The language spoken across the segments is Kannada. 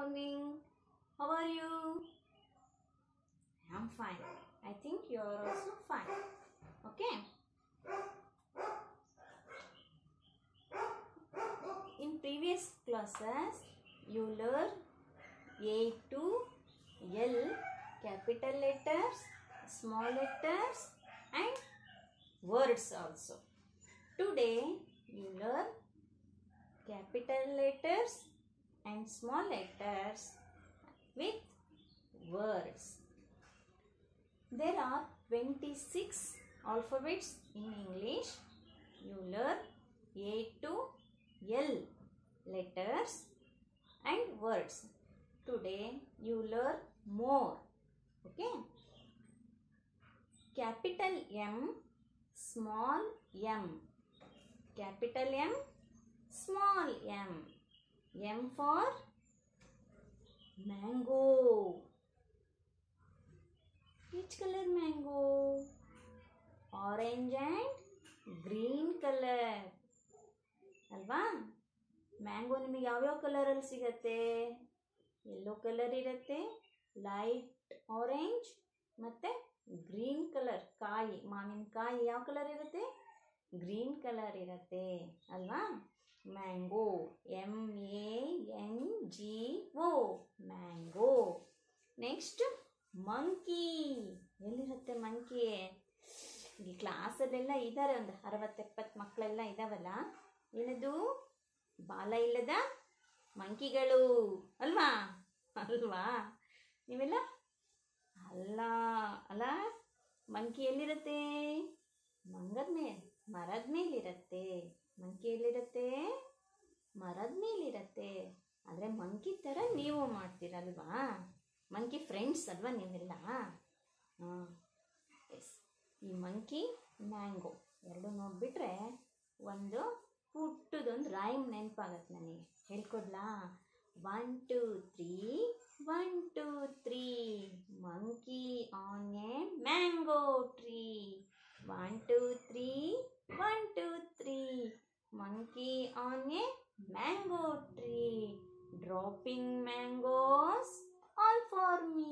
morning. How are you? I'm fine. I think you are also fine. Okay. In previous classes, you learn A to L capital letters, small letters, and words also. Today, you learn capital letters and small letters with words. There are 26 alphabets in English. You learn A to L letters and words. Today you learn more. Okay? Capital M, small m. Capital M, small m. M for mango. Which color mango? Orange and green color. ಅಲ್ವಾ ಮ್ಯಾಂಗೋ ನಿಮಗೆ ಯಾವ್ಯಾವ ಕಲರಲ್ಲಿ ಸಿಗತ್ತೆ ಯೆಲ್ಲೋ ಕಲರ್ ಇರುತ್ತೆ ಲೈಟ್ ಆರೆಂಜ್ ಮತ್ತು ಗ್ರೀನ್ ಕಲರ್ ಕಾಯಿ ಮಾವಿನಕಾಯಿ ಯಾವ ಕಲರ್ ಇರುತ್ತೆ ಗ್ರೀನ್ ಕಲರ್ ಇರುತ್ತೆ ಅಲ್ವಾ mango M A N G O mango next monkey ಎಲ್ಲಿರುತ್ತೆ ಮಂಕಿ ಈ ಕ್ಲಾಸಲ್ಲೆಲ್ಲ ಇದ್ದಾರೆ ಒಂದು ಅರವತ್ತೆಪ್ಪತ್ತು ಮಕ್ಕಳೆಲ್ಲ ಇದ್ದಾವಲ್ಲ ಏನದು ಬಾಲ ಇಲ್ಲದ ಮಂಕಿಗಳು ಅಲ್ವಾ ಅಲ್ವಾ ನೀವೆಲ್ಲ ಅಲ್ಲ ಅಲ್ಲ ಮಂಕಿ ಎಲ್ಲಿರುತ್ತೆ ಮಂಗದ ಮೇಲೆ ಮರದ ಮೇಲಿರುತ್ತೆ ಮಂಕಿ ಎಲ್ಲಿರುತ್ತೆ ಮರದ ಮೇಲಿರುತ್ತೆ ಆದರೆ ಮಂಕಿ ಥರ ನೀವು ಮಾಡ್ತೀರಲ್ವಾ ಮಂಕಿ ಫ್ರೆಂಡ್ಸ್ ಅಲ್ವಾ ನೀವೆಲ್ಲ ಹಾಂ ಎಸ್ ಈ ಮಂಕಿ ಮ್ಯಾಂಗೋ ಎರಡು ನೋಡಿಬಿಟ್ರೆ ಒಂದು ಪುಟ್ಟದೊಂದು ರೈಮ್ ನೆನಪಾಗತ್ತೆ ನನಗೆ ಹೇಳ್ಕೊಡ್ಲಾ one two three one two three monkey on a mango tree one two three one two three monkey on a mango tree dropping mangoes all for me.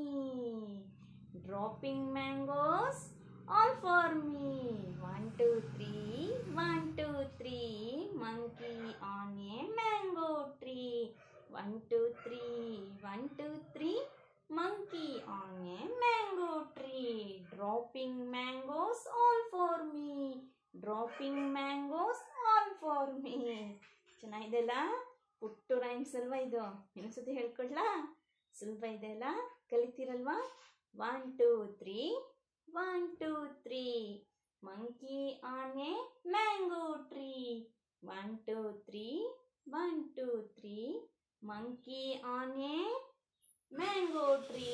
Dropping mangoes, all for me. One, two, three, one, two, three. Monkey on a mango tree. One, two, three, one, two, three. Monkey on a mango tree. Dropping mangoes, all for me. Dropping mangoes, all for me. ಚೆನ್ನಾಗಿದೆಲ್ಲ ಪುಟ್ಟು ರೈಮ್ಸ್ ಅಲ್ವಾ ಇದು ಇನ್ನೊಂದ್ಸತಿ ಹೇಳ್ಕೊಡ್ಲಾ ಸುಲಭ ಇದೆ ಅಲ್ಲ ಕಲಿತೀರಲ್ವಾ one two three one two three monkey on a mango tree one two three one two three monkey on a mango tree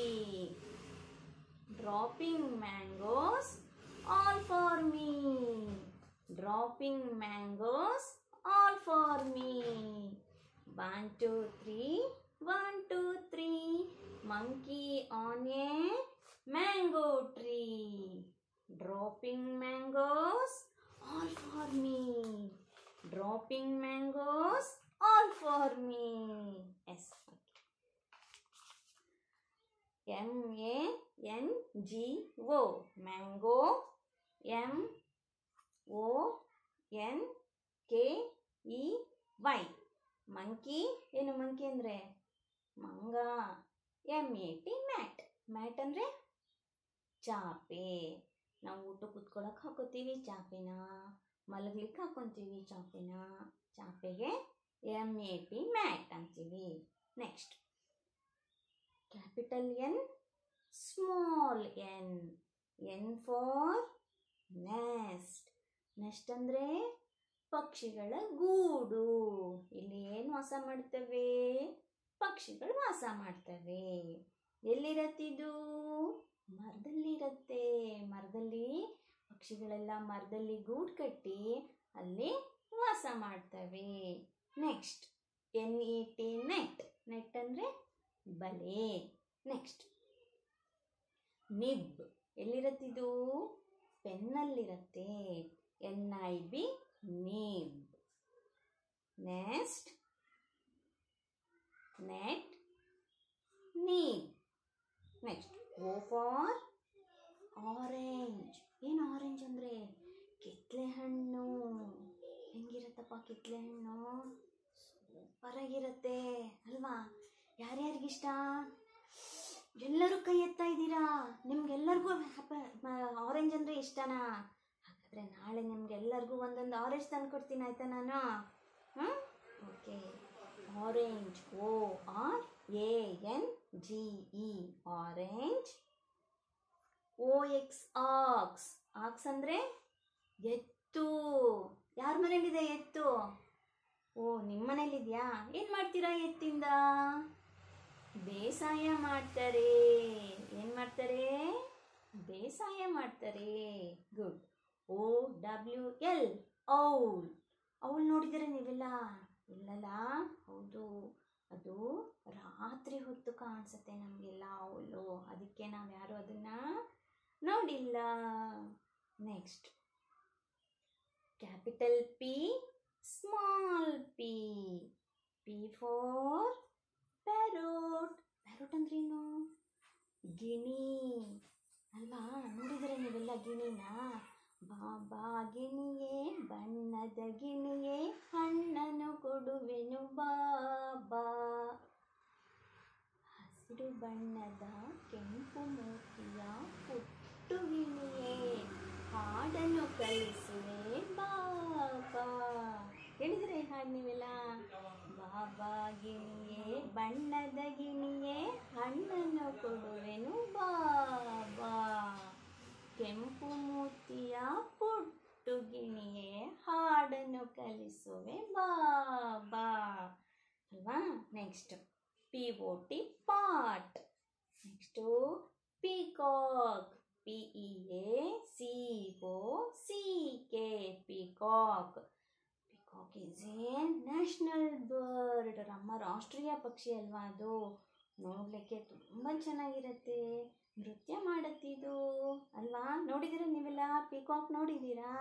dropping mangoes all for me dropping mangoes all for me one two three One, two, three. Monkey on a mango tree. Dropping mangoes all for me. Dropping mangoes all for me. Yes. M A N G O. Mango. M O N K E Y. Monkey ಏನು ಮಂಕಿ ಅಂದರೆ ಮಂಗ M A T mat mat ಅಂದರೆ ಚಾಪೆ ನಾವು ಊಟ ಕೂತ್ಕೊಳ್ಳೋಕೆ ಹಾಕೋತೀವಿ ಚಾಪೆನ ಮಲಗ್ಲಿಕ್ಕೆ ಹಾಕೊತೀವಿ ಚಾಪೆನ ಚಾಪೆಗೆ ಎಮ್ ಎ ಟಿ ಮ್ಯಾಟ್ ಅಂತೀವಿ next capital N small N N for nest nest ಅಂದರೆ ಪಕ್ಷಿಗಳ ಗೂಡು ಇಲ್ಲಿ ಏನು ವಾಸ ಮಾಡ್ತವೆ ಪಕ್ಷಿಗಳು ವಾಸ ಮಾಡ್ತವೆ ಎಲ್ಲಿರತ್ತಿದು ಮರದಲ್ಲಿರತ್ತೆ ಮರದಲ್ಲಿ ಪಕ್ಷಿಗಳೆಲ್ಲ ಮರದಲ್ಲಿ ಗೂಡು ಕಟ್ಟಿ ಅಲ್ಲಿ ವಾಸ ಮಾಡ್ತವೆ next N E T net net ಅಂದರೆ ಬಲೆ ನೆಕ್ಸ್ಟ್ ನಿಬ್ ಎಲ್ಲಿರತ್ತಿದು ಪೆನ್ನಲ್ಲಿರತ್ತೆ N I B nib nest net need next O for orange ಏನು ಆರೆಂಜ್ ಅಂದರೆ ಕಿತ್ಲೆ ಹಣ್ಣು ಹೆಂಗಿರುತ್ತಪ್ಪ ಕಿತ್ಲೆ ಹಣ್ಣು ಸೂಪರಾಗಿರುತ್ತೆ ಅಲ್ವಾ ಯಾರ್ಯಾರಿಗಿಷ್ಟ ಎಲ್ಲರೂ ಕೈ ಎತ್ತಾ ಇದ್ದೀರಾ ನಿಮ್ಗೆಲ್ಲರಿಗೂ ಆರೆಂಜ್ ಅಂದರೆ ಇಷ್ಟನಾ ಹಾಗಾದರೆ ನಾಳೆ ನಿಮ್ಗೆಲ್ಲರಿಗೂ ಒಂದೊಂದು ಆರೆಂಜ್ ತಂದು ಕೊಡ್ತೀನಿ ಆಯ್ತಾ ನಾನು ಹಾಂ okay orange O R A N G E orange O X ox ox ಅಂದರೆ ಎತ್ತು ಯಾರ ಮನೇಲಿದೆ ಎತ್ತು ಓ ನಿಮ್ಮ ಮನೇಲಿದೆಯಾ ಏನು ಮಾಡ್ತೀರಾ ಎತ್ತಿಂದ ಬೇಸಾಯ ಮಾಡ್ತಾರೆ ಏನು ಮಾಡ್ತಾರೆ ಬೇಸಾಯ ಮಾಡ್ತಾರೆ good O W L owl ಅವಳು ನೋಡಿದರೆ ನೀವೆಲ್ಲ ಇಲ್ಲಲ್ಲ ಹೌದು ಅದು ರಾತ್ರಿ ಹೊತ್ತು ಕಾಣಿಸುತ್ತೆ ನಮಗೆಲ್ಲ ಅವಳು ಅದಕ್ಕೆ ನಾವು ಯಾರು ಅದನ್ನು ನೋಡಿಲ್ಲ next capital P small P P for parrot parrot ಅಂದ್ರೇನು ಗಿಣಿ ಅಲ್ವಾ ನೋಡಿದರೆ ನೀವೆಲ್ಲ ಗಿಣಿನ ಬಾಬಾ ಗಿಣಿಯೇ ಬಣ್ಣದ ಗಿಣಿಯೇ ಹಣ್ಣನ್ನು ಕೊಡುವೆನು ಬಾಬಾ ಹಸಿರು ಬಣ್ಣದ ಕೆಂಪು ಮೂತಿಯ ಪುಟ್ಟು ಗಿಣಿಯೇ ಹಾಡನ್ನು ಕಲಿಸುವೆ ಬಾಬಾ ಹೇಳಿದ್ರೆ ಹಾಡು ನೀವೆಲ್ಲ ಬಾಬಾ ಗಿಣಿಯೇ ಬಣ್ಣದ ಗಿಣಿಯೇ ಹಣ್ಣನ್ನು ಕೊಡುವೆನು ಬಾಬಾ ಕೆಂಪು ಮೂತಿಯ ಪುಟ್ಟು ಗಿಣಿಯೇ ಹಾಡನ್ನು ಕಲಿಸುವೆ ಬಾಬಾ ಅಲ್ವಾ next P O T pot next peacock P E A C O C K peacock peacock is a national bird ನಮ್ಮ ರಾಷ್ಟ್ರೀಯ ಪಕ್ಷಿ ಅಲ್ವಾ ಅದು ನೋಡಲಿಕ್ಕೆ ತುಂಬ ಚೆನ್ನಾಗಿರುತ್ತೆ ನೃತ್ಯ ಮಾಡತ್ತಿದು ಅಲ್ವಾ ನೋಡಿದ್ದೀರಾ ನೀವೆಲ್ಲ ಪಿಕಾಕ್ ನೋಡಿದ್ದೀರಾ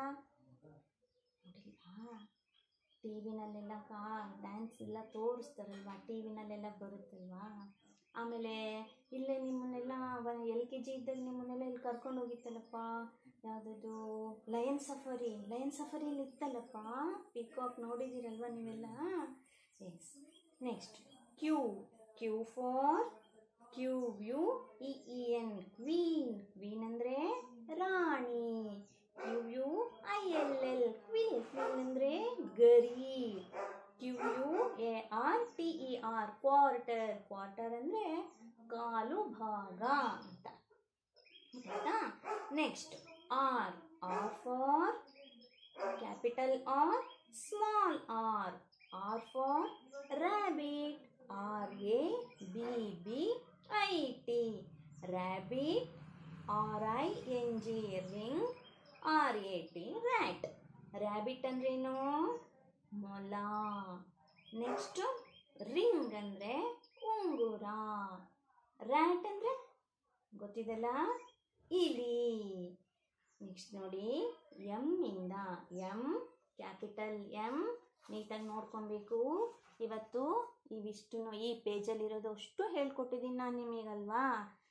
ನೋಡಿಲ್ವಾ ಟಿ ವಿನಲ್ಲೆಲ್ಲ ಕಾ ಡ್ಯಾನ್ಸ್ ಎಲ್ಲ ತೋರಿಸ್ತಾರಲ್ವಾ ಟಿ ವಿನಲ್ಲೆಲ್ಲ ಬರುತ್ತಲ್ವಾ ಆಮೇಲೆ ಇಲ್ಲೇ ನಿಮ್ಮನ್ನೆಲ್ಲ ಎಲ್ ಕೆ ಜಿ ಇದ್ದಾಗ ನಿಮ್ಮನ್ನೆಲ್ಲ ಇಲ್ಲಿ ಕರ್ಕೊಂಡು ಹೋಗಿತ್ತಲ್ಲಪ್ಪ ಯಾವುದದು ಲಯನ್ ಸಫಾರಿ ಲಯನ್ ಸಫಾರಿಯಲ್ಲಿ ಇತ್ತಲ್ಲಪ್ಪ ಪಿಕಾಕ್ ನೋಡಿದ್ದೀರಲ್ವ ನೀವೆಲ್ಲ yes next Q Q for Q U E E N queen queen ಅಂದರೆ ರಾಣಿ Q U I L L quill quill ಅಂದರೆ ಗರಿ Q U A R T E R quarter quarter ಅಂದರೆ ಕಾಲು ಭಾಗ ಅಂತ ಆಯ್ತಾ next R R for capital R small R R for rabbit R A B B I T rabbit R I N G ring R A T rat rabbit ಅಂದ್ರೇನು ಮೊಲ ನೆಕ್ಸ್ಟು ರಿಂಗ್ ಅಂದರೆ ಉಂಗುರ ರ್ಯಾಟ್ ಅಂದರೆ ಗೊತ್ತಿದೆಲ್ಲ ಇಲಿ ನೆಕ್ಸ್ಟ್ ನೋಡಿ ಎಮ್ ಇಂದ ಎಮ್ ಕ್ಯಾಪಿಟಲ್ ಎಮ್ ನೀಟಾಗಿ ನೋಡ್ಕೊಬೇಕು ಇವತ್ತು ಇವಿಷ್ಟು ಈ ಪೇಜಲ್ಲಿರೋದು ಅಷ್ಟು ಹೇಳ್ಕೊಟ್ಟಿದ್ದೀನಿ ನಾನು ನಿಮಗಲ್ವಾ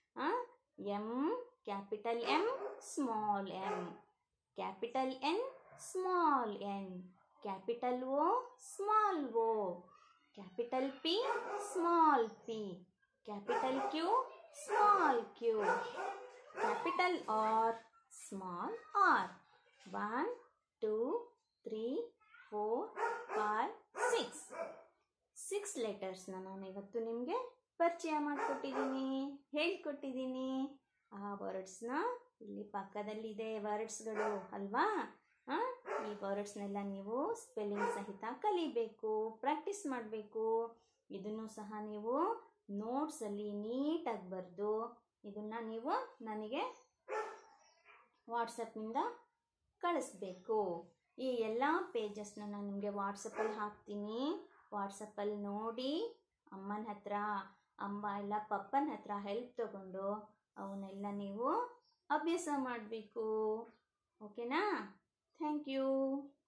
M capital M small M capital N small N capital O small O capital P small P capital Q small Q capital R small R one two three four five six six ಲೆಟರ್ಸ್ನ ನಾನು ಇವತ್ತು ನಿಮಗೆ ಪರಿಚಯ ಮಾಡಿಕೊಟ್ಟಿದ್ದೀನಿ ಹೇಳ್ಕೊಟ್ಟಿದ್ದೀನಿ ಆ ವರ್ಡ್ಸ್ನ ಇಲ್ಲಿ ಪಕ್ಕದಲ್ಲಿದೆ ವರ್ಡ್ಸ್ಗಳು ಅಲ್ವಾ ಹಾಂ ಈ ವರ್ಡ್ಸ್ನೆಲ್ಲ ನೀವು ಸ್ಪೆಲ್ಲಿಂಗ್ ಸಹಿತ ಕಲಿಬೇಕು ಪ್ರಾಕ್ಟೀಸ್ ಮಾಡಬೇಕು ಇದನ್ನು ಸಹ ನೀವು ನೋಟ್ಸಲ್ಲಿ ನೀಟಾಗಿ ಬರೆದು ಇದನ್ನು ನೀವು ನನಗೆ ವಾಟ್ಸಪ್ನಿಂದ ಕಳಿಸ್ಬೇಕು ಈ ಎಲ್ಲ ಪೇಜಸ್ನ ನಾನು ನಿಮಗೆ ವಾಟ್ಸಪ್ಪಲ್ಲಿ ಹಾಕ್ತೀನಿ ವಾಟ್ಸಪ್ಪಲ್ಲಿ ನೋಡಿ ಅಮ್ಮನ ಹತ್ರ ಅಮ್ಮ ಎಲ್ಲ ಪಪ್ಪನ ಹತ್ರ ಹೆಲ್ಪ್ ತಗೊಂಡು ಅವನ್ನೆಲ್ಲ ನೀವು ಅಭ್ಯಾಸ ಮಾಡಬೇಕು ಓಕೆನಾ ಥ್ಯಾಂಕ್ ಯು